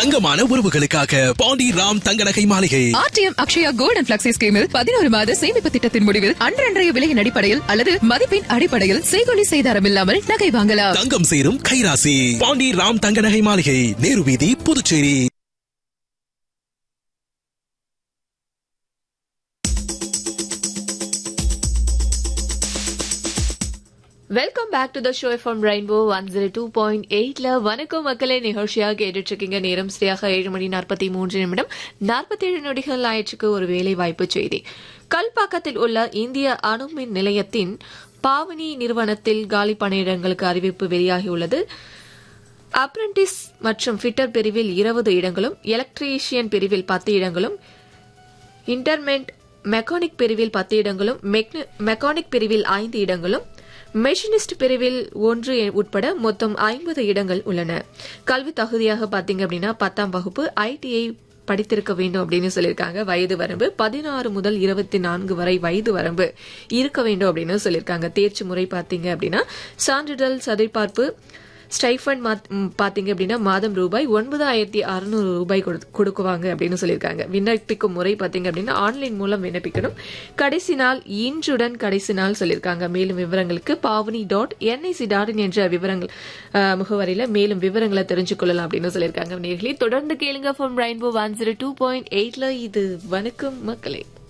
தங்கமான உறவுகளுக்காக Pandi Ram Thanga Nagai Maaligai RTM Akshaya gold and flexi ஸ்கீமில் பதினோரு மாத சேமிப்பு திட்டத்தின் முடிவில் அன்றன்றைய விலையின் அடிப்படையில் அல்லது மதிப்பின் அடிப்படையில் செய்கொலி செய்தாரம் இல்லாமல் நகை வாங்கலாம் தங்கம் சேரும் கைராசி பாண்டி ராம் தங்க நகை மாளிகை நேரு வீதி Puducherry welcome back to the show from Rainbow one zero two point எயிட்ல வணக்கம் மக்களே நிகழ்ச்சியாக கேட்டுட்டு இருக்கீங்க நேரம் சரியாக ஏழு மணி நாற்பத்தி மூன்று நிமிடம் நாற்பத்தி ஏழு நொடிகள் ஆயிடுச்சுக்கு ஒரு வேலை வாய்ப்பு செய்தி கல்பாக்கத்தில் உள்ள இந்திய அணுமின் நிலையத்தின் பாவனி நிறுவனத்தில் காலி பணியிடங்களுக்கு அறிவிப்பு வெளியாகியுள்ளது அப்ரண்டிஸ் மற்றும் ஃபிட்டர் பிரிவில் இருபது இடங்களும் எலக்ட்ரீஷியன் பிரிவில் பத்து இடங்களும் இன்டர்மெண்ட் மெக்கானிக் பிரிவில் பத்து இடங்களும் மெக்கானிக் பிரிவில் ஐந்து இடங்களும் மெஷினிஸ்ட் பிரிவில் ஒன்று உட்பட மொத்தம் ஐம்பது இடங்கள் உள்ளன கல்வி தகுதியாக பாத்தீங்க அப்படின்னா பத்தாம் வகுப்பு ஐடிஐ படித்திருக்க வேண்டும் அப்படின்னு சொல்லியிருக்காங்க வயது வரம்பு பதினாறு முதல் இருபத்தி நான்கு வரை வயது வரம்பு இருக்க வேண்டும் அப்படின்னு சொல்லியிருக்காங்க தேர்ச்சி முறை பாத்தீங்க அப்படின்னா சான்றிதழ் சரிபார்ப்பு ஸ்டைஃபண்ட் பாத்தீங்க அப்படின்னா மாதம் ரூபாய் ஒன்பதாயிரத்தி அறுநூறு ரூபாய் கொடுக்குவாங்க அப்படின்னு சொல்லியிருக்காங்க விண்ணப்பிக்கும் முறை பாத்தீங்க அப்படின்னா ஆன்லைன் மூலம் விண்ணப்பிக்கணும் கடைசி நாள் இன்றுடன் கடைசி நாள் சொல்லியிருக்காங்க மேலும் விவரங்களுக்கு Bhavani dot NIC dot in என்ற விவரங்கள் முகவரியில மேலும் விவரங்களை தெரிஞ்சு கொள்ளலாம் அப்படின்னு சொல்லியிருக்காங்க நேர்களே தொடர்ந்து கேளுங்க from Rainbow one zero two point எயிட்ல இது வணக்கம் மக்களே